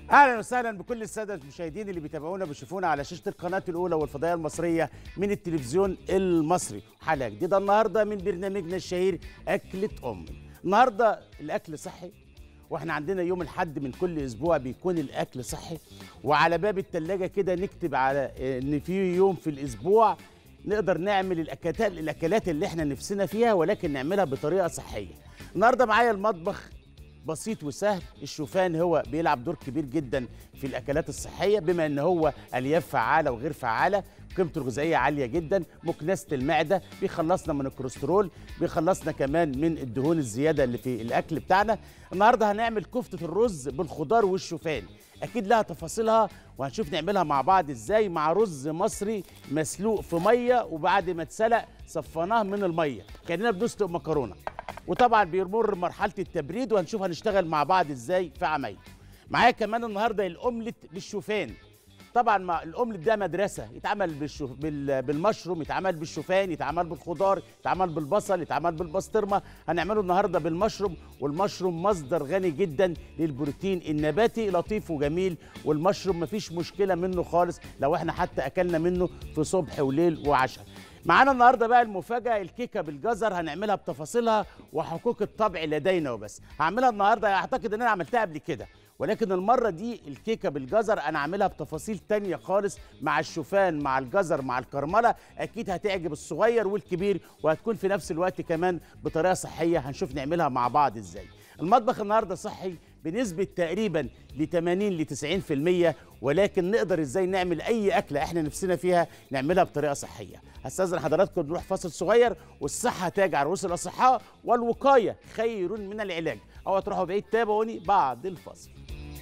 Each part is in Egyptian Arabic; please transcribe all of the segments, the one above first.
اهلا وسهلا بكل الساده المشاهدين اللي بيتابعونا بيشوفونا على شاشه القناه الاولى والفضائيه المصريه من التلفزيون المصري حلقه جديده النهارده من برنامجنا الشهير اكله امي النهارده الاكل صحي واحنا عندنا يوم الحد من كل اسبوع بيكون الاكل صحي وعلى باب التلاجة كده نكتب على ان في يوم في الاسبوع نقدر نعمل الاكلات الاكلات اللي احنا نفسنا فيها ولكن نعملها بطريقه صحيه النهارده معايا المطبخ بسيط وسهل الشوفان هو بيلعب دور كبير جدا في الاكلات الصحيه بما ان هو الياف فعاله وغير فعاله قيمته الغذائيه عاليه جدا مكنسه المعده بيخلصنا من الكوليسترول بيخلصنا كمان من الدهون الزياده اللي في الاكل بتاعنا النهارده هنعمل كفته الرز بالخضار والشوفان اكيد لها تفاصيلها وهنشوف نعملها مع بعض ازاي مع رز مصري مسلوق في ميه وبعد ما اتسلق صفناه من الميه كاننا بنسلق مكرونه وطبعا بيمر مرحله التبريد وهنشوف هنشتغل مع بعض ازاي في عمايل معايا كمان النهارده الاومليت بالشوفان طبعا ما الاومليت ده مدرسه يتعمل بالشوف بال... بالمشروم يتعمل بالشوفان يتعمل بالخضار يتعمل بالبصل يتعمل بالبسطرمه هنعمله النهارده بالمشروم والمشروم مصدر غني جدا للبروتين النباتي لطيف وجميل والمشروم مفيش مشكله منه خالص لو احنا حتى اكلنا منه في صبح وليل وعشاء معانا النهارده بقى المفاجاه الكيكه بالجزر هنعملها بتفاصيلها وحقوق الطبع لدينا وبس هعملها النهارده اعتقد ان انا عملتها قبل كده ولكن المره دي الكيكه بالجزر انا عاملها بتفاصيل تانية خالص مع الشوفان مع الجزر مع الكرمله اكيد هتعجب الصغير والكبير وهتكون في نفس الوقت كمان بطريقه صحيه هنشوف نعملها مع بعض ازاي المطبخ النهارده صحي بنسبة تقريبا ل 80 ل 90% ولكن نقدر ازاي نعمل اي اكلة احنا نفسنا فيها نعملها بطريقة صحية. هستاذن حضراتكم نروح فاصل صغير والصحة تاج على رؤوس الاصحاء والوقاية خير من العلاج. اوعى تروحوا بعيد تابعوني بعد الفاصل.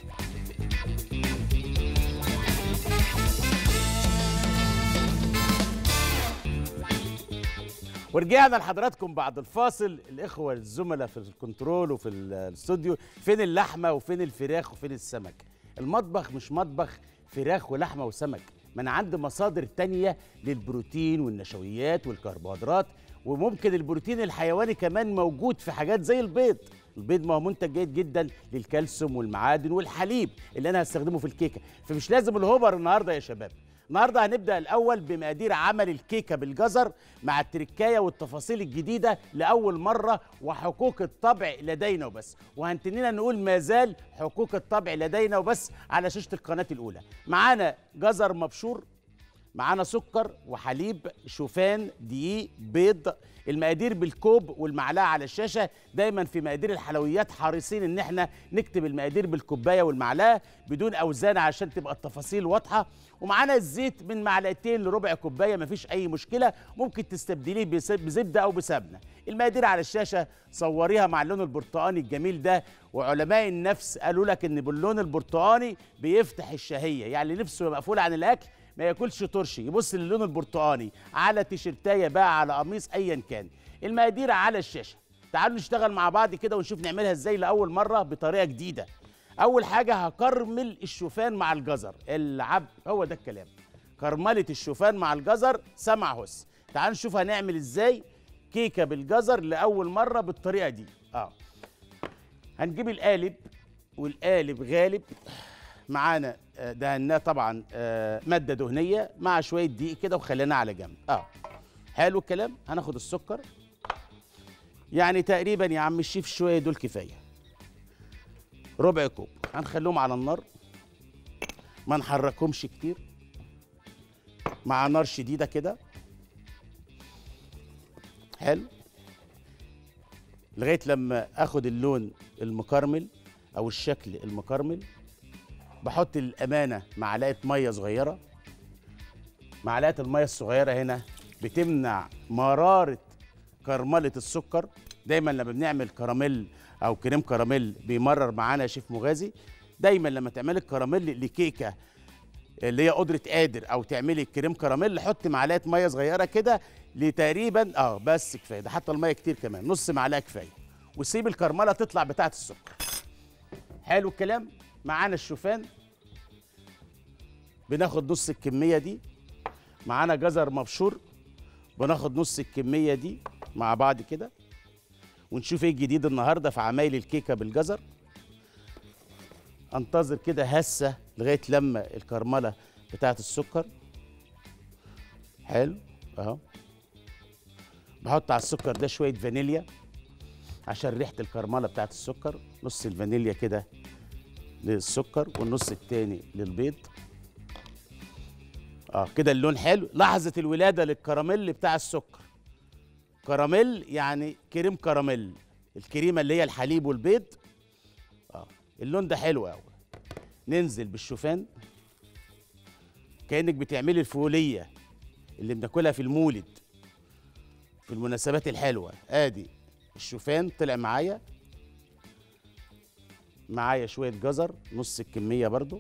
ورجعنا لحضراتكم بعد الفاصل الاخوه الزملاء في الكنترول وفي الاستوديو فين اللحمه وفين الفراخ وفين السمك المطبخ مش مطبخ فراخ ولحمه وسمك ما انا عندي مصادر تانية للبروتين والنشويات والكربوهيدرات وممكن البروتين الحيواني كمان موجود في حاجات زي البيض البيض ما هو منتج جيد جدا للكالسيوم والمعادن والحليب اللي انا هستخدمه في الكيكه فمش لازم الهوبر النهارده يا شباب النهارده هنبدا الاول بمقادير عمل الكيكه بالجزر مع التركايه والتفاصيل الجديده لاول مره وحقوق الطبع لدينا وبس وهنتنينا نقول ما زال حقوق الطبع لدينا وبس على شاشه القناه الاولى معانا جزر مبشور معانا سكر وحليب شوفان دقيق بيض المقادير بالكوب والمعلقه على الشاشه دايما في مقادير الحلويات حريصين ان احنا نكتب المقادير بالكوبايه والمعلقه بدون اوزان عشان تبقى التفاصيل واضحه ومعانا الزيت من معلقتين لربع كوبايه مفيش اي مشكله ممكن تستبدليه بزبده او بسمنه المقادير على الشاشه صوريها مع اللون البرتقاني الجميل ده وعلماء النفس قالوا لك ان باللون البرتقاني بيفتح الشهيه يعني اللي نفسه مقفول عن الاكل ما ياكلش ترشي يبص للون البرتقاني على تيشرتايه بقى على قميص ايا كان المقادير على الشاشه تعالوا نشتغل مع بعض كده ونشوف نعملها ازاي لاول مره بطريقه جديده اول حاجه هكرمل الشوفان مع الجزر العب هو ده الكلام كرمله الشوفان مع الجزر سمع هس تعالوا نشوف هنعمل ازاي كيكه بالجزر لاول مره بالطريقه دي اه هنجيب القالب والقالب غالب معانا دهناه طبعا ماده دهنيه مع شويه دقيق كده وخليناه على جنب اه حلو الكلام هناخد السكر يعني تقريبا يا عم الشيف شويه دول كفايه ربع كوب هنخليهم على النار ما نحركهمش كتير مع نار شديده كده حلو لغايه لما اخد اللون المكرمل او الشكل المكرمل بحط الامانه معلقه ميه صغيره معلقه الميه الصغيره هنا بتمنع مراره كرمله السكر دايما لما بنعمل كراميل او كريم كراميل بيمرر معانا يا شيف مغازي دايما لما تعملي الكراميل لكيكه اللي هي قدره قادر او تعملي كريم كراميل حط معلقه ميه صغيره كده لتقريبا اه بس كفايه ده حتى الميه كتير كمان نص معلقه كفايه وسيب الكرمله تطلع بتاعه السكر حلو الكلام معانا الشوفان بناخد نص الكميه دي معانا جزر مبشور بناخد نص الكميه دي مع بعض كده ونشوف ايه الجديد النهارده في عمايل الكيكه بالجزر انتظر كده هسه لغايه لما الكرمله بتاعه السكر حلو اهو بحط على السكر ده شويه فانيليا عشان ريحه الكرمله بتاعه السكر نص الفانيليا كده للسكر والنص التاني للبيض اه كده اللون حلو لحظه الولاده للكراميل بتاع السكر كراميل يعني كريم كراميل الكريمه اللي هي الحليب والبيض اه اللون ده حلو قوي ننزل بالشوفان كانك بتعملي الفوليه اللي بناكلها في المولد في المناسبات الحلوه ادي الشوفان طلع معايا معايا شويه جزر نص الكميه برضو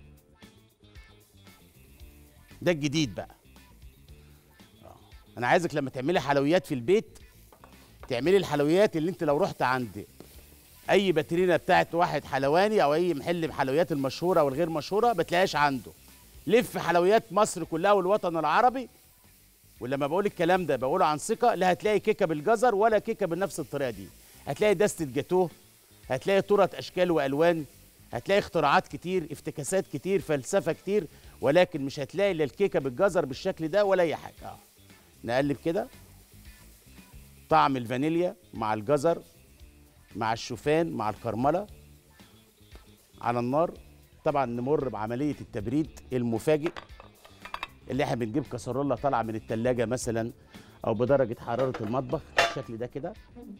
ده الجديد بقى آه. انا عايزك لما تعملي حلويات في البيت تعملي الحلويات اللي انت لو رحت عند اي باترينا بتاعت واحد حلواني او اي محل حلويات المشهوره والغير مشهوره ما تلاقيهاش عنده لف حلويات مصر كلها والوطن العربي ولما بقول الكلام ده بقوله عن ثقه لا هتلاقي كيكه بالجزر ولا كيكه بنفس الطريقه دي هتلاقي دستة جاتوه هتلاقي تورت اشكال والوان هتلاقي اختراعات كتير افتكاسات كتير فلسفه كتير ولكن مش هتلاقي لا الكيكه بالجزر بالشكل ده ولا اي حاجه اه نقلب كده طعم الفانيليا مع الجزر مع الشوفان مع الكرمله على النار طبعا نمر بعمليه التبريد المفاجئ اللي احنا بنجيب كسرولة طالعه من التلاجة مثلا او بدرجه حراره المطبخ بالشكل ده كده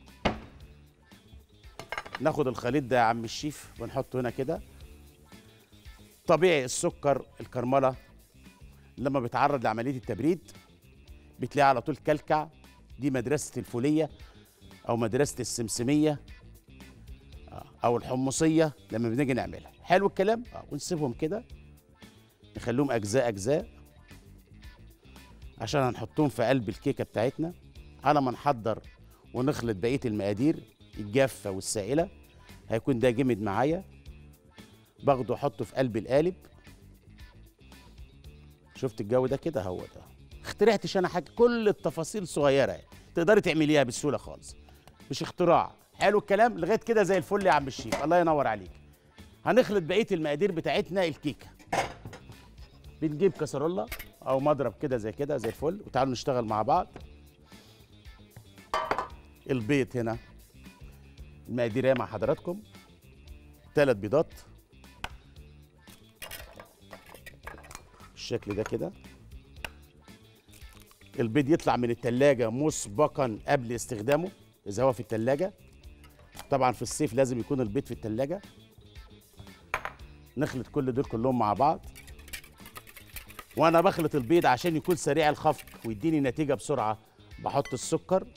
ناخد الخليط ده يا عم الشيف ونحطه هنا كده طبيعي السكر الكرمله لما بيتعرض لعمليه التبريد بتلاقيه على طول كلكع دي مدرسه الفوليه او مدرسه السمسميه آه، او الحمصيه لما بنيجي نعملها حلو الكلام اه ونسيبهم كده نخليهم اجزاء اجزاء عشان هنحطهم في قلب الكيكه بتاعتنا على ما نحضر ونخلط بقيه المقادير الجافه والسائله هيكون ده جمد معايا باخده احطه في قلب القالب شفت الجو ده كده هو ده اخترعتش انا حاجه كل التفاصيل صغيره يعني. تقدري تعمليها بسهوله خالص مش اختراع حلو الكلام لغايه كده زي الفل يا عم الشيف الله ينور عليك هنخلط بقيه المقادير بتاعتنا الكيكه بنجيب كسرولة او مضرب كده زي كده زي الفل وتعالوا نشتغل مع بعض البيض هنا المقادير مع حضراتكم ثلاث بيضات بالشكل ده كده البيض يطلع من التلاجة مسبقا قبل استخدامه إذا هو في التلاجة طبعا في الصيف لازم يكون البيض في التلاجة نخلط كل دول كلهم مع بعض وانا بخلط البيض عشان يكون سريع الخفق ويديني نتيجة بسرعة بحط السكر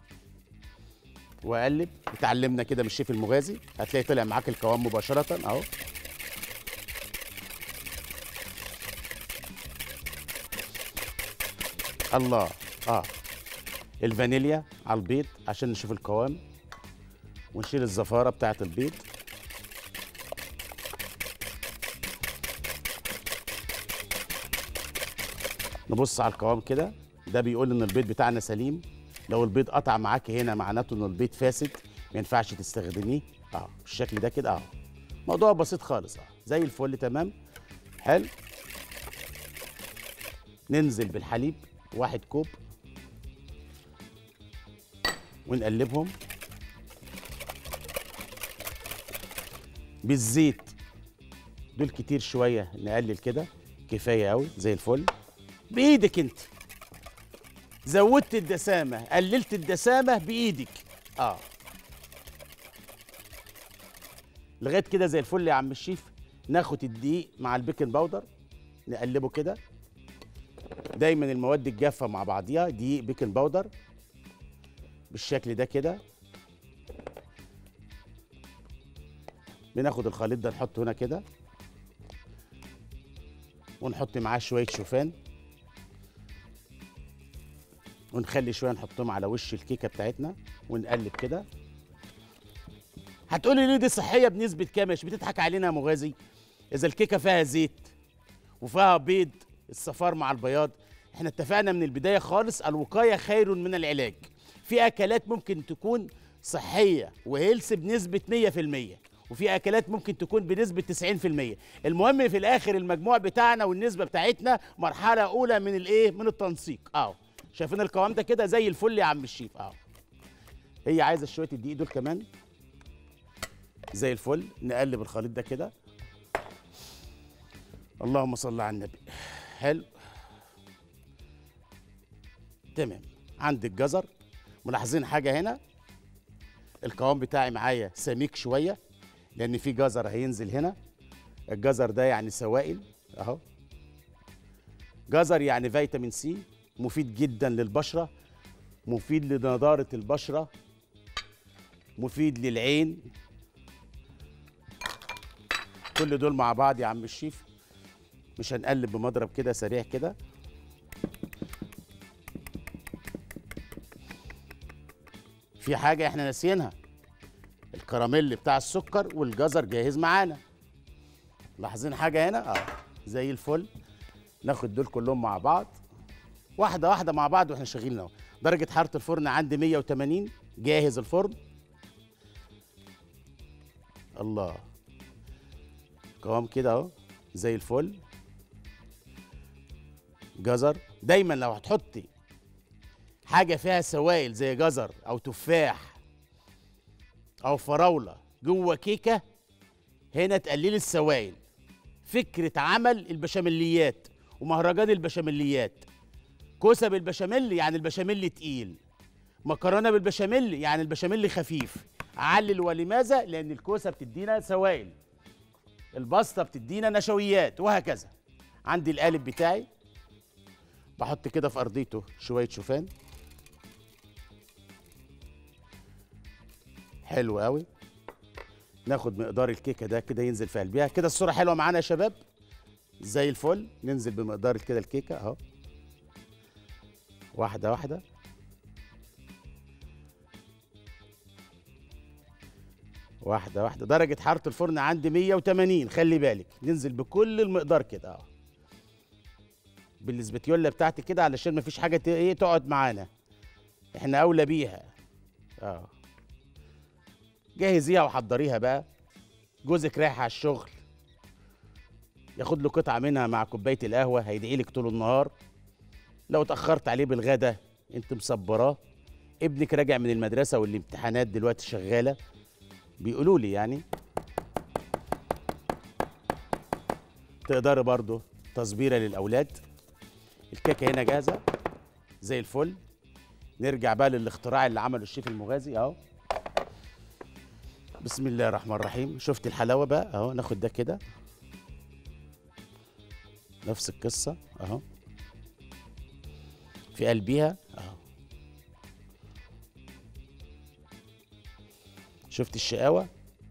واقلب اتعلمنا كده من الشيف المغازي هتلاقي طلع معاك القوام مباشرة اهو الله اه الفانيليا على البيض عشان نشوف القوام ونشيل الزفاره بتاعه البيض نبص على القوام كده ده بيقول ان البيض بتاعنا سليم لو البيض قطع معاك هنا معناته ان البيض فاسد ما ينفعش تستخدميه اه بالشكل ده كده اه موضوع بسيط خالص اه زي الفل تمام حلو ننزل بالحليب واحد كوب ونقلبهم بالزيت دول كتير شويه نقلل كده كفايه قوي زي الفل بايدك انت زودت الدسامه قللت الدسامه بايدك اه لغايه كده زي الفل يا عم الشيف ناخد الدقيق مع البيكنج باودر نقلبه كده دايما المواد الجافه مع بعضيها دقيق بيكنج باودر بالشكل ده كده بناخد الخليط ده نحطه هنا كده ونحط معاه شويه شوفان ونخلي شويه نحطهم على وش الكيكه بتاعتنا ونقلب كده هتقولي ليه دي صحيه بنسبه كام مش بتضحك علينا يا مغازي اذا الكيكه فيها زيت وفيها بيض الصفار مع البياض احنا اتفقنا من البدايه خالص الوقايه خير من العلاج في اكلات ممكن تكون صحيه وهيلث بنسبه 100% وفي اكلات ممكن تكون بنسبه 90% المهم في الاخر المجموع بتاعنا والنسبه بتاعتنا مرحله اولى من الايه من التنسيق اهو شايفين القوام ده كده زي الفل يا عم الشيف اهو هي عايزه شويه الدقيق دول كمان زي الفل نقلب الخليط ده كده اللهم صل على النبي حلو تمام عندي الجزر ملاحظين حاجه هنا القوام بتاعي معايا سميك شويه لان في جزر هينزل هنا الجزر ده يعني سوائل اهو جزر يعني فيتامين سي مفيد جدا للبشره مفيد لنضاره البشره مفيد للعين كل دول مع بعض يا عم الشيف مش هنقلب بمضرب كده سريع كده في حاجة احنا ناسيينها الكراميل بتاع السكر والجزر جاهز معانا لاحظين حاجة هنا اه زي الفل ناخد دول كلهم مع بعض واحدة واحدة مع بعض واحنا شغالين اهو درجة حرارة الفرن عندي 180 جاهز الفرن الله قوام كده اهو زي الفل جزر دايما لو هتحطي حاجه فيها سوائل زي جزر او تفاح او فراوله جوه كيكه هنا تقللي السوائل فكره عمل البشاميليات ومهرجان البشاميليات كوسه بالبشاميل يعني البشاميل تقيل مكرونه بالبشاميل يعني البشاميل خفيف علل ولماذا لان الكوسه بتدينا سوائل الباستا بتدينا نشويات وهكذا عندي القالب بتاعي بحط كده في ارضيته شويه شوفان حلو قوي ناخد مقدار الكيكه ده كده ينزل في قلبها كده الصوره حلوه معانا يا شباب زي الفل ننزل بمقدار كده الكيكه اهو واحده واحده واحده واحده درجه حراره الفرن عندي 180 خلي بالك ننزل بكل المقدار كده اهو بالسبتيولا بتاعتي كده علشان مفيش حاجه ت- ايه تقعد معانا احنا اولى بيها اه جهزيها وحضريها بقى جوزك رايح على الشغل ياخد له قطعه منها مع كوبايه القهوه هيدعي لك طول النهار لو اتاخرت عليه بالغدا انت مصبراه ابنك راجع من المدرسه والامتحانات دلوقتي شغاله بيقولوا لي يعني تقدري برضو تصبيره للاولاد الكيكه هنا جاهزه زي الفل نرجع بقى للاختراع اللي عمله الشيف المغازي اهو بسم الله الرحمن الرحيم شفت الحلاوه بقى اهو ناخد ده كده نفس القصه اهو في قلبيها اهو شفت الشقاوه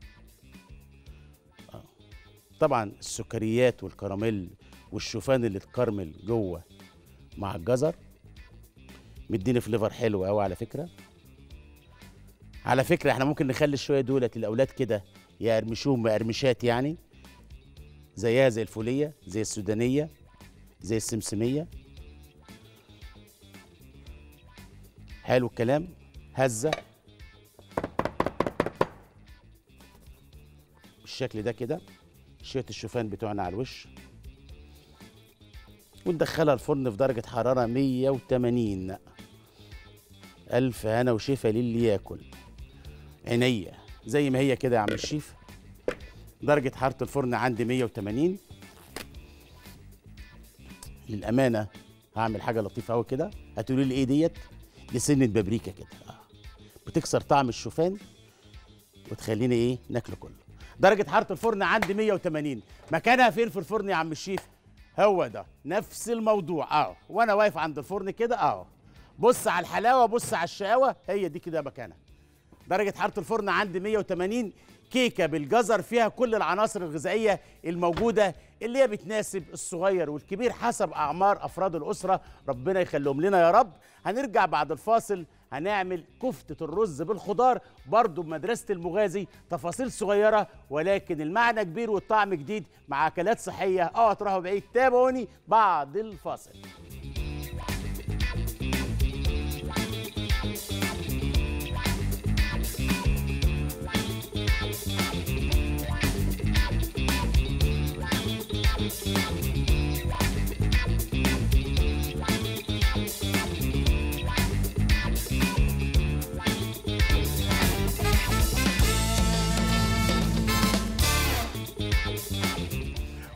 أهو. طبعا السكريات والكراميل والشوفان اللي اتكرمل جوه مع الجزر مديني فليفر حلو قوي على فكره على فكره احنا ممكن نخلي شويه دولت الاولاد كده يقرمشوهم بقرمشات يعني زيها زي الفوليه زي السودانيه زي السمسميه حلو الكلام هزه بالشكل ده كده شويه الشوفان بتوعنا على الوش وندخلها الفرن في درجة حرارة 180 ألف هنا وشفا للي ياكل عينيا زي ما هي كده يا عم الشيف درجة حرارة الفرن عندي 180 للأمانة هعمل حاجة لطيفة أوي كده هتقولوا لي إيه ديت دي سنة بابريكا كده آه. بتكسر طعم الشوفان وتخليني إيه ناكله كله درجة حرارة الفرن عندي 180 مكانها فين في الفرن يا عم الشيف هو ده نفس الموضوع اهو وانا واقف عند الفرن كده اهو بص على الحلاوه بص على الشقاوه هي دي كده مكانها درجه حراره الفرن عندي 180 كيكه بالجزر فيها كل العناصر الغذائيه الموجوده اللي هي بتناسب الصغير والكبير حسب اعمار افراد الاسره ربنا يخليهم لنا يا رب هنرجع بعد الفاصل هنعمل كفتة الرز بالخضار برضو بمدرسة المغازي تفاصيل صغيرة ولكن المعنى كبير والطعم جديد مع أكلات صحية أو تروحوا بعيد تابعوني بعد الفاصل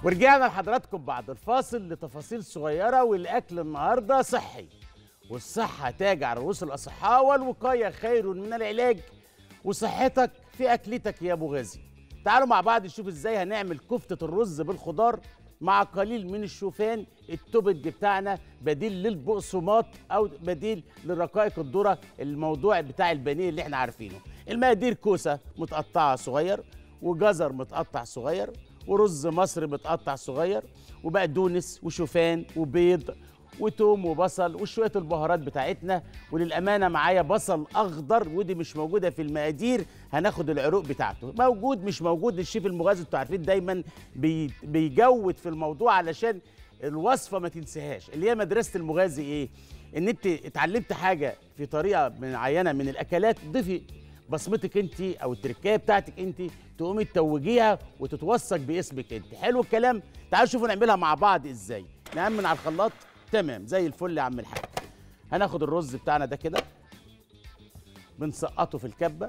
ورجعنا لحضراتكم بعد الفاصل لتفاصيل صغيرة والأكل النهاردة صحي والصحة تاج على رؤوس الأصحاء والوقاية خير من العلاج وصحتك في أكلتك يا أبو غازي تعالوا مع بعض نشوف إزاي هنعمل كفتة الرز بالخضار مع قليل من الشوفان التوبج بتاعنا بديل للبقسماط أو بديل للرقائق الذرة الموضوع بتاع البانيه اللي احنا عارفينه المقادير كوسة متقطعة صغير وجزر متقطع صغير ورز مصري متقطع صغير وبقدونس وشوفان وبيض وتوم وبصل وشويه البهارات بتاعتنا وللامانه معايا بصل اخضر ودي مش موجوده في المقادير هناخد العروق بتاعته موجود مش موجود الشيف المغازي انتوا عارفين دايما بي بيجود في الموضوع علشان الوصفه ما تنساهاش اللي هي مدرسه المغازي ايه ان انت اتعلمت حاجه في طريقه معينه من الاكلات ضيفي بصمتك انت او التركايه بتاعتك انت تقومي تتوجيها وتتوثق باسمك انت حلو الكلام تعالوا شوفوا نعملها مع بعض ازاي نأمن على الخلاط تمام زي الفل يا عم الحاج هناخد الرز بتاعنا ده كده بنسقطه في الكبه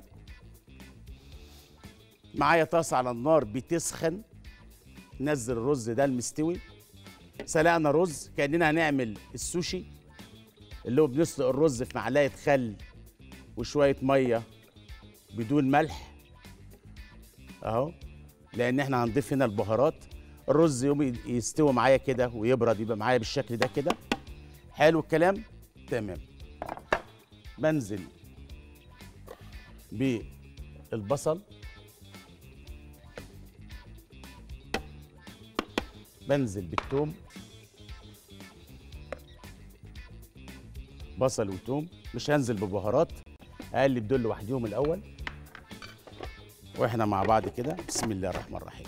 معايا طاسه على النار بتسخن نزل الرز ده المستوي سلقنا رز كاننا هنعمل السوشي اللي هو بنسلق الرز في معلقه خل وشويه ميه بدون ملح اهو لان احنا هنضيف هنا البهارات الرز يوم يستوي معايا كده ويبرد يبقى معايا بالشكل ده كده حلو الكلام تمام بنزل بالبصل بنزل بالثوم بصل وثوم مش هنزل ببهارات اقلب دول لوحدهم الاول واحنا مع بعض كده بسم الله الرحمن الرحيم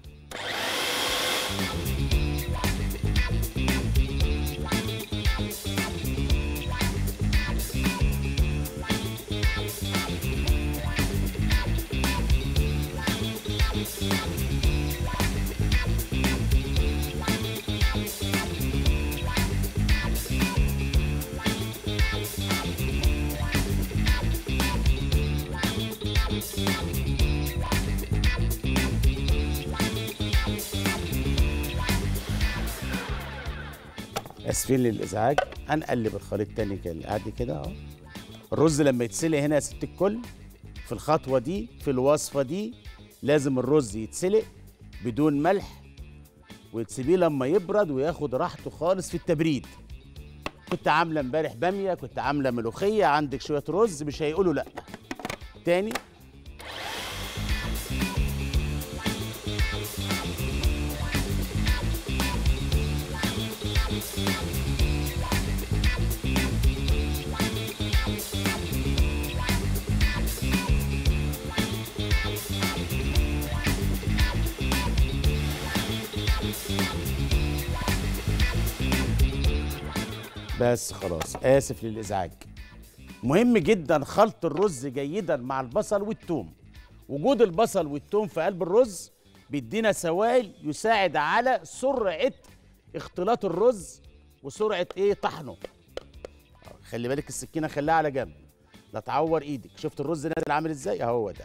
اسفين للازعاج هنقلب الخليط تاني كده قاعد كده اهو الرز لما يتسلق هنا يا ست الكل في الخطوه دي في الوصفه دي لازم الرز يتسلق بدون ملح وتسيبيه لما يبرد وياخد راحته خالص في التبريد كنت عامله امبارح باميه كنت عامله ملوخيه عندك شويه رز مش هيقولوا لا تاني بس خلاص اسف للازعاج مهم جدا خلط الرز جيدا مع البصل والثوم وجود البصل والثوم في قلب الرز بيدينا سوائل يساعد على سرعه اختلاط الرز وسرعه ايه طحنه خلي بالك السكينه خليها على جنب لا تعور ايدك شفت الرز نازل عامل ازاي اهو ده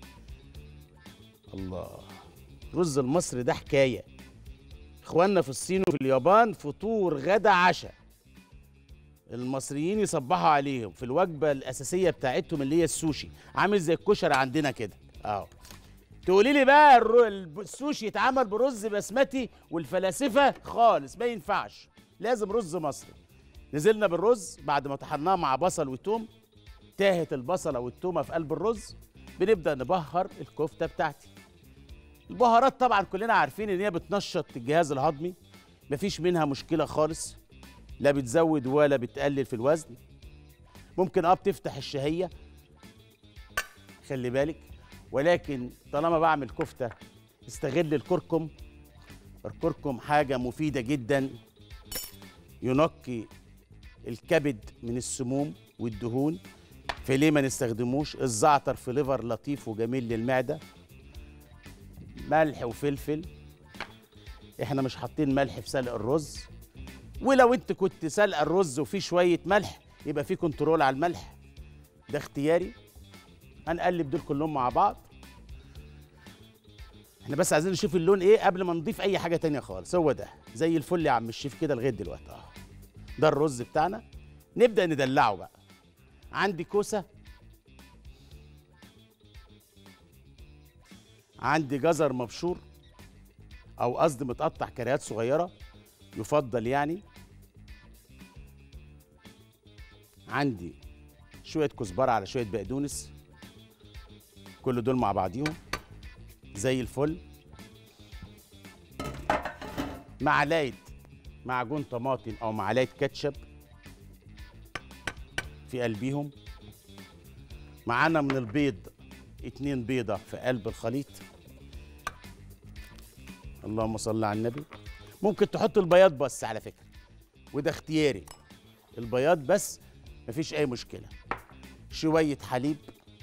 الله الرز المصري ده حكايه اخواننا في الصين وفي اليابان فطور غدا عشاء المصريين يصبحوا عليهم في الوجبه الاساسيه بتاعتهم اللي هي السوشي عامل زي الكشري عندنا كده اهو تقولي لي بقى الر- السوشي يتعمل برز بسمتي والفلاسفه خالص ما ينفعش لازم رز مصري نزلنا بالرز بعد ما طحناه مع بصل وتوم تاهت البصله والتومه في قلب الرز بنبدا نبهر الكفته بتاعتي البهارات طبعا كلنا عارفين ان هي بتنشط الجهاز الهضمي مفيش منها مشكله خالص لا بتزود ولا بتقلل في الوزن ممكن اه بتفتح الشهيه خلي بالك ولكن طالما بعمل كفته استغل الكركم الكركم حاجه مفيده جدا ينقي الكبد من السموم والدهون فليه ما نستخدموش الزعتر في ليفر لطيف وجميل للمعده ملح وفلفل احنا مش حاطين ملح في سلق الرز ولو انت كنت سلق الرز وفيه شويه ملح يبقى في كنترول على الملح ده اختياري هنقلب دول كلهم مع بعض احنا بس عايزين نشوف اللون ايه قبل ما نضيف اي حاجه تانية خالص هو ده زي الفل يا عم الشيف كده لغايه دلوقتي اه ده الرز بتاعنا نبدا ندلعه بقى عندي كوسه عندي جزر مبشور او قصدي متقطع كريات صغيره يفضل يعني عندي شويه كزبره على شويه بقدونس كل دول مع بعضيهم زي الفل معلقه معجون طماطم او معلقه كاتشب في قلبيهم معانا من البيض اتنين بيضة في قلب الخليط اللهم صل على النبي ممكن تحط البياض بس على فكرة وده اختياري البياض بس مفيش أي مشكلة شوية حليب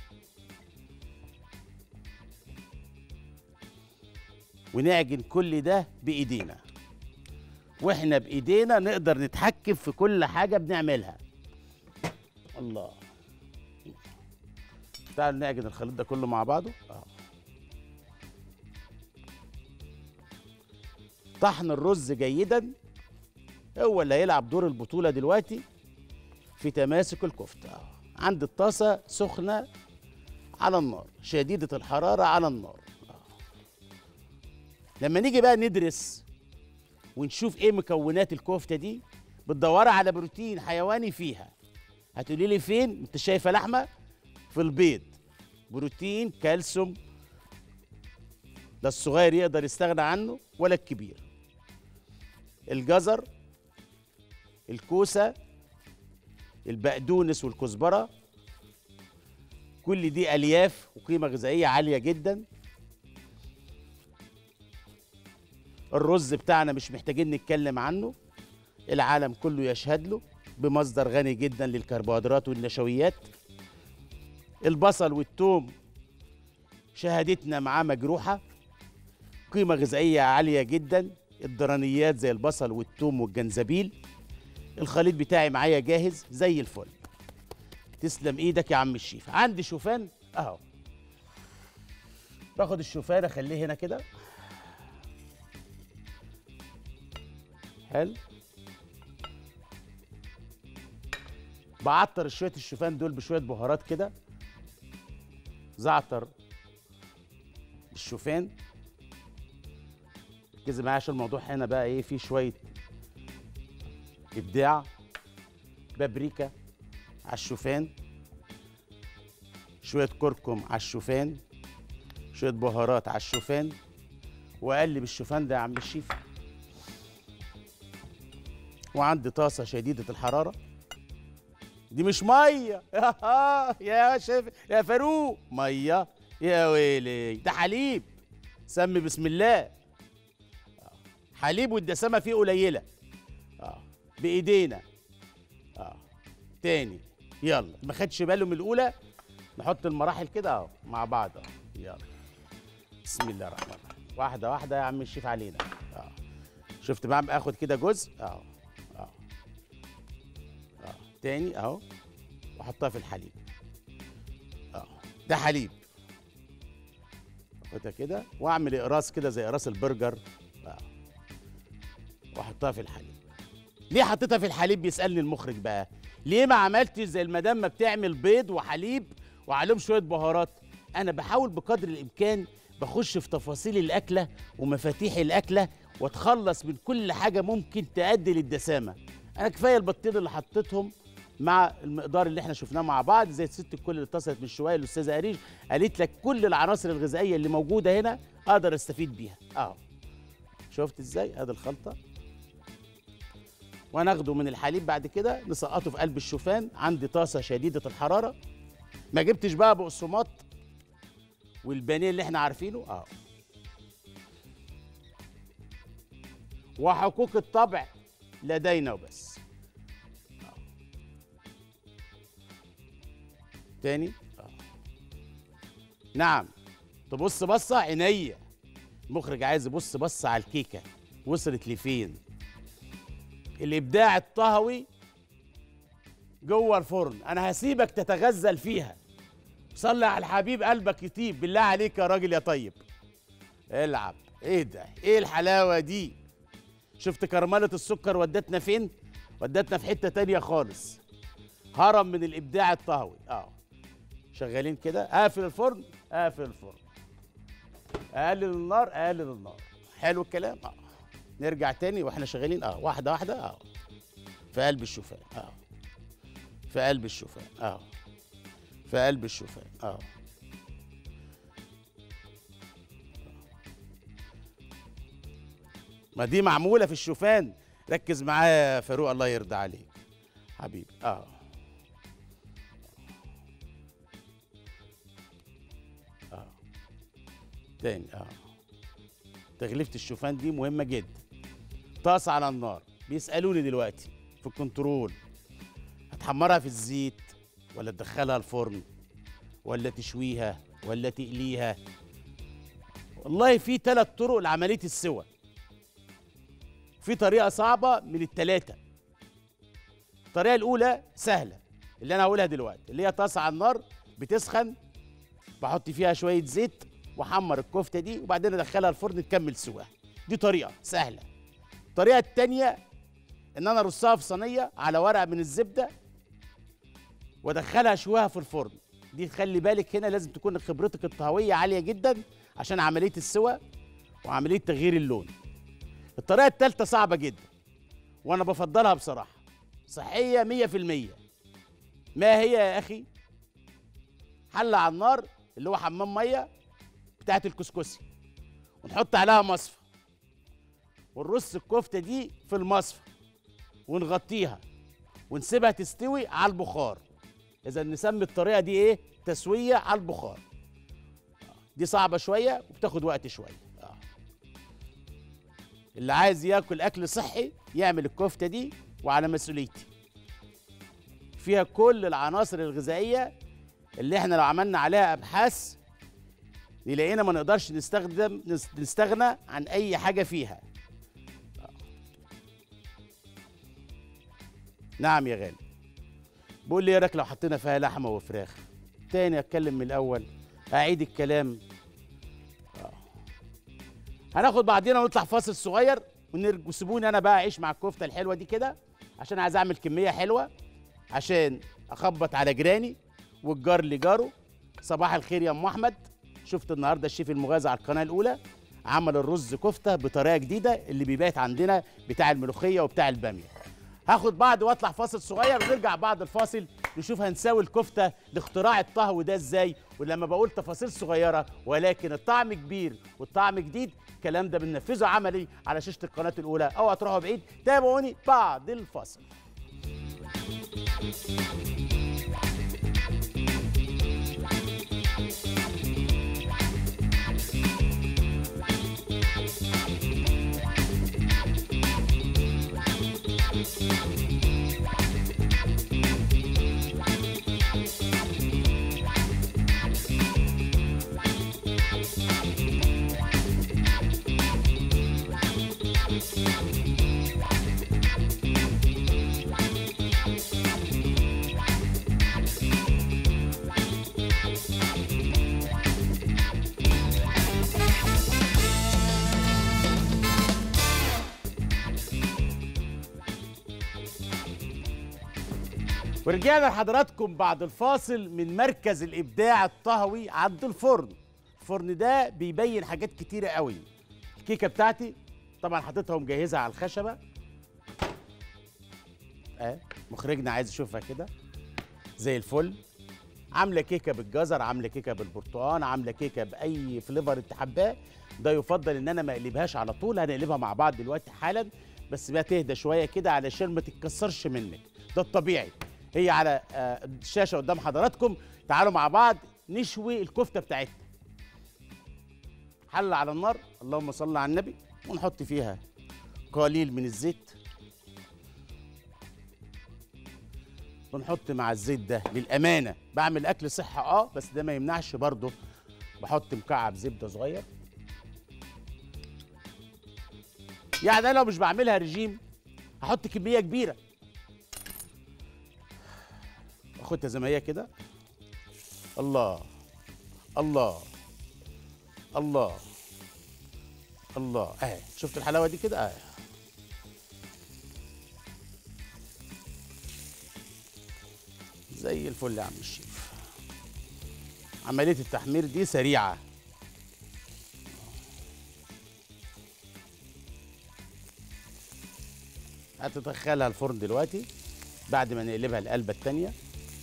ونعجن كل ده بإيدينا واحنا بإيدينا نقدر نتحكم في كل حاجة بنعملها الله تعال نعجن الخليط ده كله مع بعضه اه طحن الرز جيدا هو اللي هيلعب دور البطولة دلوقتي في تماسك الكفتة اه عند الطاسة سخنة على النار شديدة الحرارة على النار آه. لما نيجي بقى ندرس ونشوف ايه مكونات الكفتة دي بتدوري على بروتين حيواني فيها هتقولي لي فين انت شايفه لحمه في البيض بروتين كالسيوم لا الصغير يقدر يستغنى عنه ولا الكبير الجزر الكوسه البقدونس والكزبره كل دي الياف وقيمه غذائيه عاليه جدا الرز بتاعنا مش محتاجين نتكلم عنه العالم كله يشهد له بمصدر غني جدا للكربوهيدرات والنشويات البصل والثوم شهادتنا معاه مجروحة قيمة غذائية عالية جدا الدرانيات زي البصل والثوم والجنزبيل الخليط بتاعي معايا جاهز زي الفل تسلم ايدك يا عم الشيف عندي شوفان اهو باخد الشوفان اخليه هنا كده حلو بعطر شويه الشوفان دول بشويه بهارات كده زعتر الشوفان ركزي معايا عشان الموضوع هنا بقى ايه فيه شويه ابداع بابريكا على الشوفان شويه كركم على الشوفان شويه بهارات على الشوفان واقلب الشوفان ده يا عم الشيف وعندي طاسه شديده الحراره دي مش ميه يا شيف يا فاروق ميه يا ويلي ده حليب سمي بسم الله حليب والدسامه فيه قليله اه بايدينا اه تاني يلا ما خدش باله من الاولى نحط المراحل كده اهو مع بعض اهو يلا بسم الله الرحمن الرحيم واحده واحده يا عم الشيف علينا اه شفت بقى اخد كده جزء اهو اه اه تاني اهو واحطها في الحليب اه ده حليب اخدها كده واعمل اقراص كده زي اقراص البرجر اه واحطها في الحليب ليه حطيتها في الحليب بيسالني المخرج بقى ليه ما عملتش زي المدام ما بتعمل بيض وحليب وعليهم شويه بهارات انا بحاول بقدر الامكان بخش في تفاصيل الاكله ومفاتيح الاكله واتخلص من كل حاجه ممكن تؤدي للدسامه انا كفايه البطين اللي حطيتهم مع المقدار اللي احنا شفناه مع بعض زي الست الكل اللي اتصلت من شويه الاستاذه اريج قالت لك كل العناصر الغذائيه اللي موجوده هنا اقدر استفيد بيها اهو شفت ازاي ادي الخلطه وناخده من الحليب بعد كده نسقطه في قلب الشوفان عندي طاسه شديده الحراره ما جبتش بقى بقسماط والبانيه اللي احنا عارفينه اه وحقوق الطبع لدينا وبس آه. تاني آه. نعم تبص بصه عينيا المخرج عايز يبص بصه على الكيكه وصلت لفين الابداع الطهوي جوه الفرن انا هسيبك تتغزل فيها صلي على الحبيب قلبك يطيب بالله عليك يا راجل يا طيب العب ايه ده ايه الحلاوه دي شفت كرمله السكر ودتنا فين ودتنا في حته تانية خالص هرم من الابداع الطهوي اه شغالين كده اقفل الفرن اقفل الفرن اقلل النار اقلل النار حلو الكلام اه نرجع تاني واحنا شغالين اه واحده واحده اه في قلب الشوفان اه في قلب الشوفان اه في قلب الشوفان اه ما دي معموله في الشوفان ركز معايا يا فاروق الله يرضى عليك حبيبي اه اه تاني اه تغليفه الشوفان دي مهمه جدا طاسه على النار بيسالوني دلوقتي في الكنترول هتحمرها في الزيت ولا تدخلها الفرن ولا تشويها ولا تقليها والله في ثلاث طرق لعمليه السوى في طريقه صعبه من الثلاثه الطريقه الاولى سهله اللي انا هقولها دلوقتي اللي هي طاسه على النار بتسخن بحط فيها شويه زيت واحمر الكفته دي وبعدين ادخلها الفرن تكمل سواها دي طريقه سهله الطريقه الثانيه ان انا ارصها في صينيه على ورقه من الزبده وادخلها اشويها في الفرن دي خلي بالك هنا لازم تكون خبرتك الطهويه عاليه جدا عشان عمليه السوى وعمليه تغيير اللون الطريقه الثالثه صعبه جدا وانا بفضلها بصراحه صحيه مية في المية ما هي يا اخي حله على النار اللي هو حمام ميه بتاعت الكسكسي ونحط عليها مصفى ونرص الكفته دي في المصفى ونغطيها ونسيبها تستوي على البخار اذا نسمي الطريقه دي ايه تسويه على البخار دي صعبه شويه وبتاخد وقت شويه آه. اللي عايز ياكل اكل صحي يعمل الكفته دي وعلى مسؤوليتي فيها كل العناصر الغذائيه اللي احنا لو عملنا عليها ابحاث نلاقينا ما نقدرش نستخدم نستغنى عن اي حاجه فيها نعم يا غالي بقول لي ايه رايك لو حطينا فيها لحمه وفراخ تاني اتكلم من الاول اعيد الكلام آه. هناخد بعضينا ونطلع فاصل صغير ونرج- وسيبوني انا بقى اعيش مع الكفته الحلوه دي كده عشان عايز اعمل كميه حلوه عشان اخبط على جيراني والجار لجاره صباح الخير يا ام احمد شفت النهارده الشيف المغازي على القناه الاولى عمل الرز كفته بطريقه جديده اللي بيبات عندنا بتاع الملوخيه وبتاع الباميه هاخد بعض واطلع فاصل صغير ونرجع بعد الفاصل نشوف هنساوي الكفته لاختراع الطهو ده ازاي ولما بقول تفاصيل صغيره ولكن الطعم كبير والطعم جديد الكلام ده بننفذه عملي على شاشه القناه الاولى او هتروحوا بعيد تابعوني بعد الفاصل ورجعنا لحضراتكم بعد الفاصل من مركز الابداع الطهوي عند الفرن الفرن ده بيبين حاجات كتيره قوي الكيكه بتاعتي طبعا حاططها ومجهزها على الخشبه اه مخرجنا عايز يشوفها كده زي الفل عامله كيكه بالجزر عامله كيكه بالبرتقال عامله كيكه باي فليفر انت حباه ده يفضل ان انا ما اقلبهاش على طول هنقلبها مع بعض دلوقتي حالا بس بقى تهدى شويه كده علشان ما تتكسرش منك ده الطبيعي هي على آه، الشاشه قدام حضراتكم تعالوا مع بعض نشوي الكفته بتاعتنا حله على النار اللهم صل على النبي ونحط فيها قليل من الزيت ونحط مع الزيت ده للامانه بعمل اكل صحه اه بس ده ما يمنعش برضه بحط مكعب زبده صغير يعني انا لو مش بعملها رجيم هحط كميه كبيره اخدها زي ما هي كده الله الله الله الله اهي شفت الحلاوه دي كده اهي زي الفل يا عم الشيف عمليه التحمير دي سريعه هتدخلها الفرن دلوقتي بعد ما نقلبها القلبه التانيه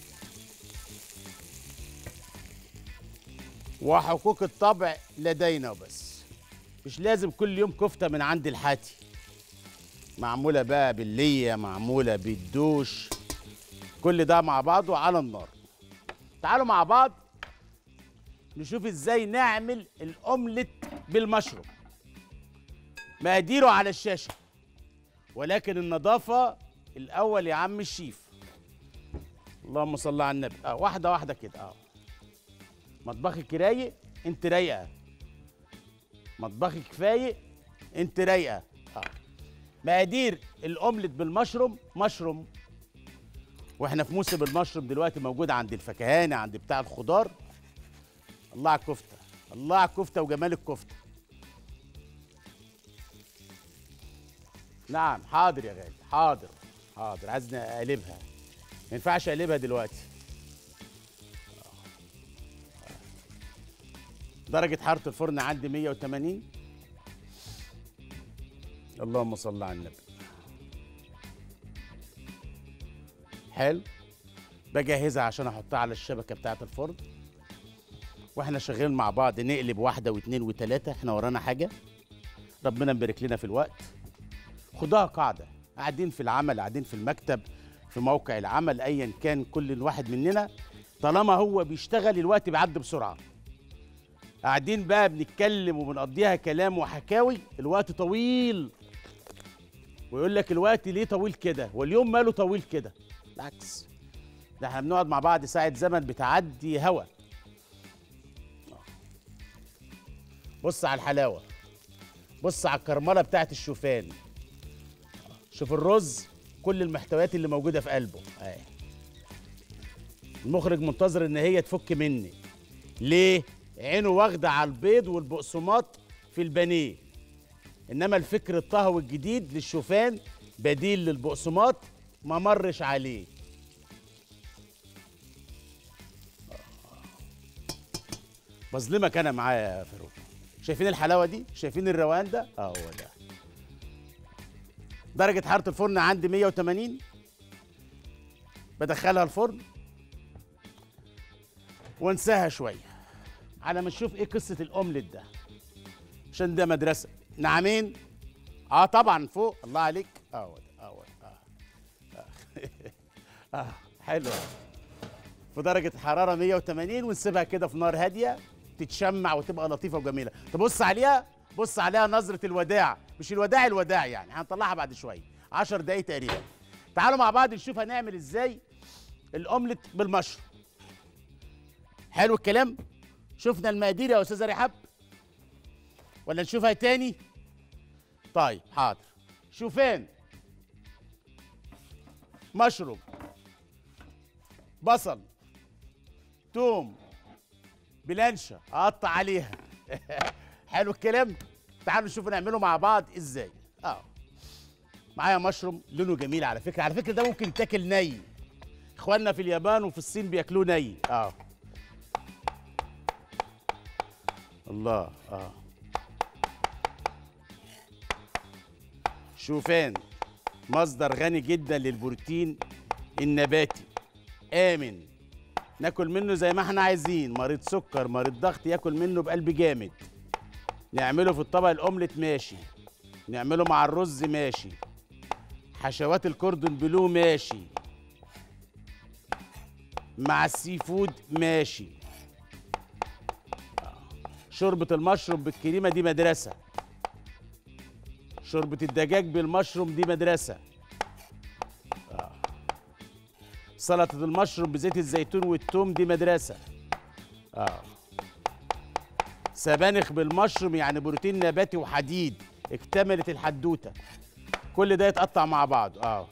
وحقوق الطبع لدينا وبس مش لازم كل يوم كفته من عند الحاتي معموله بقى بالليه معموله بالدوش كل ده مع بعضه على النار تعالوا مع بعض نشوف ازاي نعمل الاومليت بالمشروم مقاديره على الشاشه ولكن النظافه الاول يا عم الشيف اللهم صل على النبي اه واحده واحده كده اه مطبخك رايق انت رايقه مطبخك فايق انت رايقه اه مقادير الاومليت بالمشروم مشروم واحنا في موسم المشروم دلوقتي موجود عند الفكهاني عند بتاع الخضار الله على الكفته الله على الكفته وجمال الكفته نعم حاضر يا غالي حاضر حاضر عايزني اقلبها ما ينفعش اقلبها دلوقتي درجة حرارة الفرن عندي 180 اللهم صل على النبي حلو بجهزها عشان احطها على الشبكة بتاعة الفرن واحنا شغالين مع بعض نقلب واحدة واثنين وثلاثة احنا ورانا حاجة ربنا مبارك لنا في الوقت خدوها قاعدة قاعدين في العمل قاعدين في المكتب في موقع العمل ايا كان كل واحد مننا طالما هو بيشتغل الوقت بيعدي بسرعه قاعدين بقى بنتكلم وبنقضيها كلام وحكاوي الوقت طويل ويقول لك الوقت ليه طويل كده واليوم ماله طويل كده بالعكس ده احنا بنقعد مع بعض ساعة زمن بتعدي هوا بص على الحلاوة بص على الكرملة بتاعت الشوفان شوف الرز كل المحتويات اللي موجودة في قلبه اهي المخرج منتظر ان هي تفك مني ليه عينه واخدة على البيض والبقسماط في البانيه انما الفكر الطهوي الجديد للشوفان بديل للبقسماط ما مرش عليه بظلمك انا معايا يا فاروق شايفين الحلاوه دي شايفين الروان ده اه هو ده درجه حراره الفرن عندي 180 بدخلها الفرن وانساها شويه على ما نشوف ايه قصه الاومليت ده عشان ده مدرسه نعمين اه طبعا فوق الله عليك اه اه اه, آه. آه. حلو في درجه حراره 180 ونسيبها كده في نار هاديه تتشمع وتبقى لطيفه وجميله تبص عليها بص عليها نظره الوداع مش الوداع الوداع يعني هنطلعها بعد شويه 10 دقايق تقريبا تعالوا مع بعض نشوف هنعمل ازاي الاومليت بالمشروم حلو الكلام شفنا المقادير يا استاذه رحاب ولا نشوفها تاني طيب حاضر شوفان مشروم بصل توم بلانشا اقطع عليها حلو الكلام تعالوا نشوف نعمله مع بعض ازاي اه معايا مشروم لونه جميل على فكره على فكره ده ممكن يتاكل ني اخواننا في اليابان وفي الصين بياكلوه ني اه الله اه شوفان مصدر غني جدا للبروتين النباتي آمن ناكل منه زي ما احنا عايزين مريض سكر مريض ضغط ياكل منه بقلب جامد نعمله في الطبق الاومليت ماشي نعمله مع الرز ماشي حشوات الكوردون بلو ماشي مع السي فود ماشي شوربة المشروم بالكريمة دي مدرسة شوربة الدجاج بالمشروم دي مدرسة آه. سلطة المشروم بزيت الزيتون والثوم دي مدرسة آه. سبانخ بالمشروم يعني بروتين نباتي وحديد اكتملت الحدوتة كل ده يتقطع مع بعض اه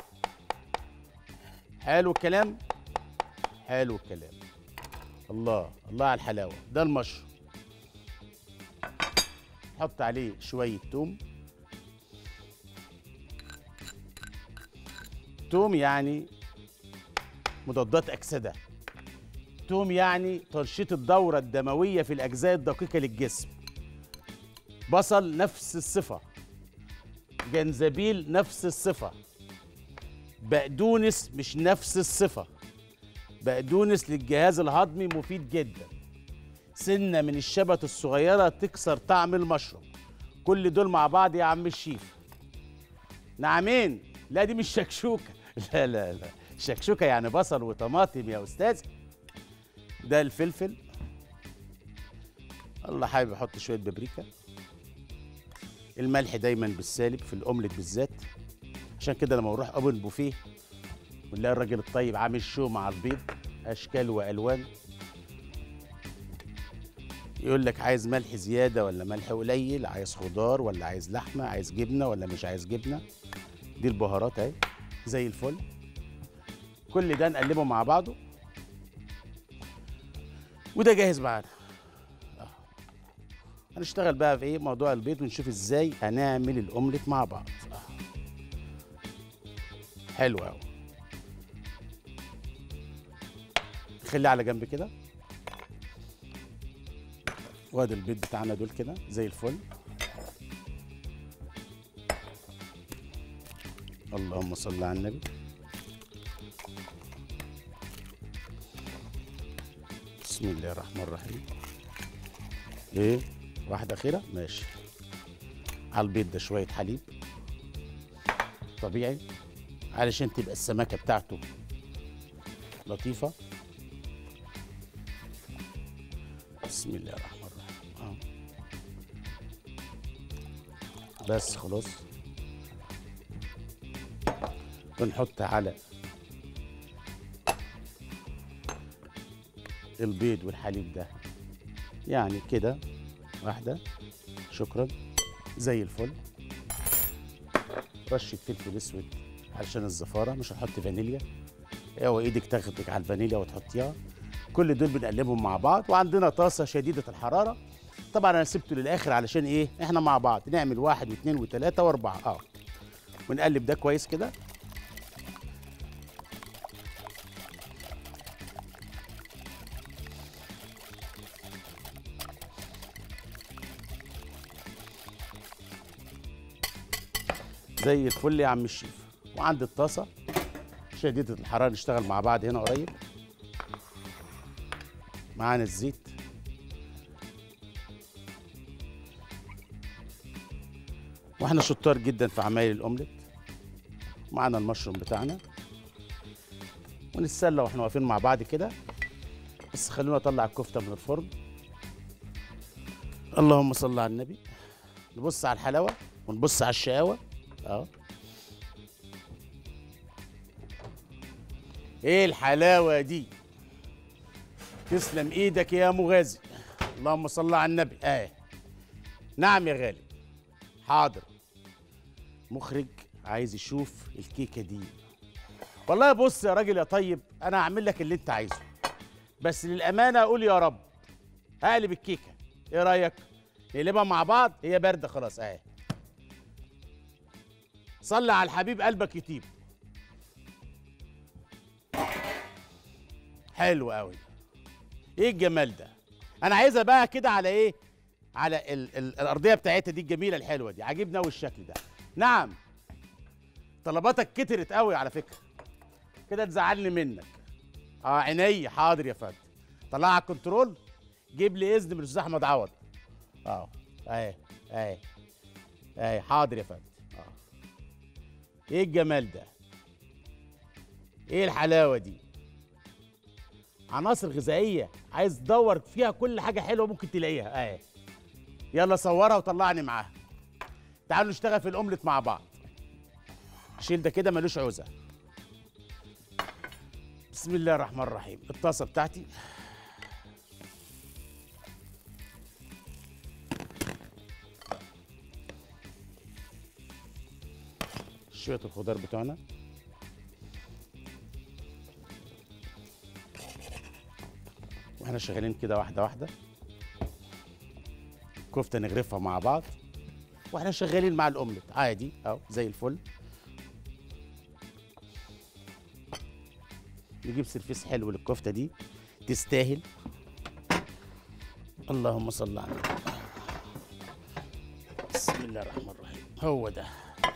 حلو الكلام حلو الكلام الله الله على الحلاوة ده المشروم حط عليه شويه توم توم يعني مضادات اكسده توم يعني تنشيط الدوره الدمويه في الاجزاء الدقيقه للجسم بصل نفس الصفه جنزبيل نفس الصفه بقدونس مش نفس الصفه بقدونس للجهاز الهضمي مفيد جدا سنه من الشبت الصغيره تكسر طعم المشروم كل دول مع بعض يا عم الشيف نعمين لا دي مش شكشوكه لا لا لا شكشوكه يعني بصل وطماطم يا استاذ ده الفلفل الله حابب احط شويه بابريكا الملح دايما بالسالب في الاومليت بالذات عشان كده لما نروح اوبن بوفيه ونلاقي الراجل الطيب عامل شو مع البيض اشكال والوان يقول لك عايز ملح زياده ولا ملح قليل عايز خضار ولا عايز لحمه عايز جبنه ولا مش عايز جبنه دي البهارات اهي زي الفل كل ده نقلبه مع بعضه وده جاهز معانا آه. هنشتغل بقى في ايه موضوع البيض ونشوف ازاي هنعمل الاومليت مع بعض آه. حلو قوي نخليه على جنب كده وادي البيض بتاعنا دول كده زي الفل اللهم صل على النبي بسم الله الرحمن الرحيم ايه واحدة أخيرة ماشي على البيض ده شوية حليب طبيعي علشان تبقى السماكة بتاعته لطيفة بسم الله الرحمن الرحيم آه. بس خلاص ونحط على البيض والحليب ده يعني كده واحدة شكرا زي الفل رشة فلفل اسود علشان الزفارة مش هنحط فانيليا اوعى ايدك تاخدك على الفانيليا وتحطيها كل دول بنقلبهم مع بعض وعندنا طاسة شديدة الحرارة طبعا انا سبته للاخر علشان ايه احنا مع بعض نعمل واحد واثنين وثلاثة واربعة اه ونقلب ده كويس كده زي الفل يا عم الشيف وعند الطاسه شديده الحراره نشتغل مع بعض هنا قريب معانا الزيت واحنا شطار جدا في عمايل الاومليت معانا المشروم بتاعنا ونتسلى واحنا واقفين مع بعض كده بس خلونا اطلع الكفته من الفرن اللهم صل على النبي نبص على الحلاوه ونبص على الشقاوه اه ايه الحلاوه دي تسلم ايدك يا مغازي اللهم صل على النبي اه نعم يا غالي حاضر مخرج عايز يشوف الكيكه دي والله بص يا راجل يا طيب انا هعمل لك اللي انت عايزه بس للامانه اقول يا رب هقلب الكيكه ايه رايك نقلبها مع بعض هي بارده خلاص اهي صلي على الحبيب قلبك يطيب حلو قوي ايه الجمال ده انا عايزها بقى كده على ايه على ال ال الارضيه بتاعتها دي الجميله الحلوه دي عاجبني قوي الشكل ده نعم طلباتك كترت قوي على فكره كده تزعلني منك اه عيني حاضر يا فندم طلع على الكنترول جيب لي اذن من الاستاذ احمد عوض اه اهي اهي اهي حاضر يا فندم اه ايه الجمال ده ايه الحلاوه دي عناصر غذائيه عايز تدور فيها كل حاجه حلوه ممكن تلاقيها اهي يلا صورها وطلعني معاها تعالوا نشتغل في الاومليت مع بعض شيل ده كده ملوش عوزه بسم الله الرحمن الرحيم الطاسه بتاعتي شويه الخضار بتوعنا واحنا شغالين كده واحده واحده كفته نغرفها مع بعض واحنا شغالين مع الاومليت عادي اهو زي الفل نجيب سرفيس حلو للكفته دي تستاهل اللهم صل على النبي بسم الله الرحمن الرحيم هو ده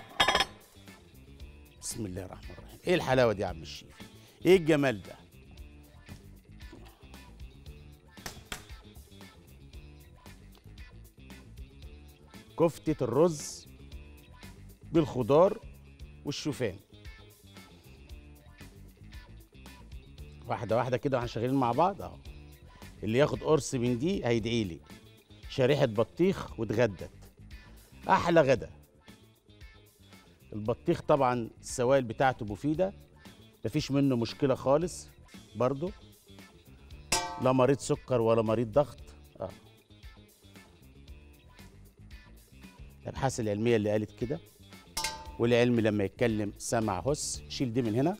بسم الله الرحمن الرحيم ايه الحلاوه دي يا عم الشيف ايه الجمال ده كفتة الرز بالخضار والشوفان واحدة واحدة كده واحنا شغالين مع بعض اهو اللي ياخد قرص من دي هيدعي لي شريحة بطيخ واتغدت أحلى غدا البطيخ طبعا السوائل بتاعته مفيدة مفيش منه مشكلة خالص برضو لا مريض سكر ولا مريض ضغط اه الابحاث العلميه اللي قالت كده والعلم لما يتكلم سمع هس شيل دي من هنا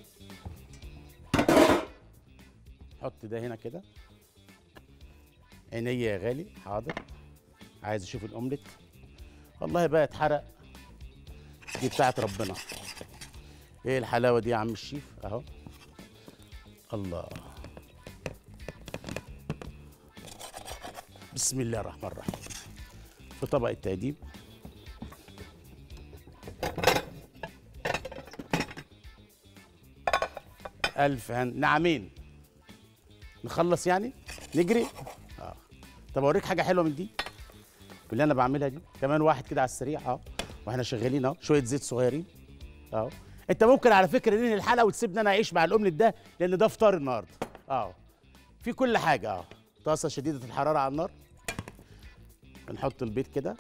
حط ده هنا كده عينيا يا غالي حاضر عايز اشوف الاومليت والله بقى اتحرق دي بتاعت ربنا ايه الحلاوه دي يا عم الشيف اهو الله بسم الله الرحمن الرحيم في طبق التقديم ألف هن... نعمين نخلص يعني نجري اه طب اوريك حاجه حلوه من دي اللي انا بعملها دي كمان واحد كده على السريع اه واحنا شغالين اهو شويه زيت صغيرين اهو انت ممكن على فكره ننهي الحلقه وتسيبني انا اعيش مع الاومليت ده لان ده فطار النهارده اه في كل حاجه اه طاسه شديده الحراره على النار نحط البيض كده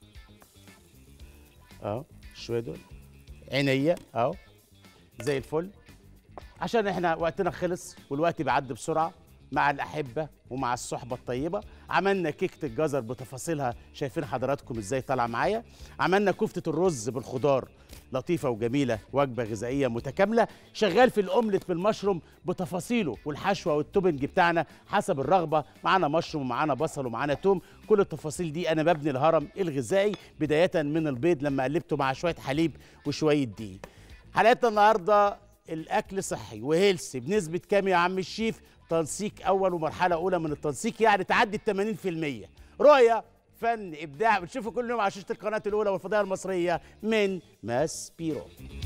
اهو شويه دول عينيا اهو زي الفل عشان احنا وقتنا خلص والوقت بيعدي بسرعه مع الاحبه ومع الصحبه الطيبه عملنا كيكه الجزر بتفاصيلها شايفين حضراتكم ازاي طالعه معايا عملنا كفته الرز بالخضار لطيفه وجميله وجبه غذائيه متكامله شغال في الاومليت بالمشروم بتفاصيله والحشوه والتوبنج بتاعنا حسب الرغبه معانا مشروم ومعانا بصل ومعانا توم كل التفاصيل دي انا ببني الهرم الغذائي بدايه من البيض لما قلبته مع شويه حليب وشويه دقيق حلقتنا النهارده الاكل صحي وهيلثي بنسبه كام يا عم الشيف تنسيق اول ومرحله اولى من التنسيق يعني تعدي ال 80% رؤيه فن ابداع بتشوفوا كل يوم على شاشه القناه الاولى والفضائيه المصريه من ماس بيرو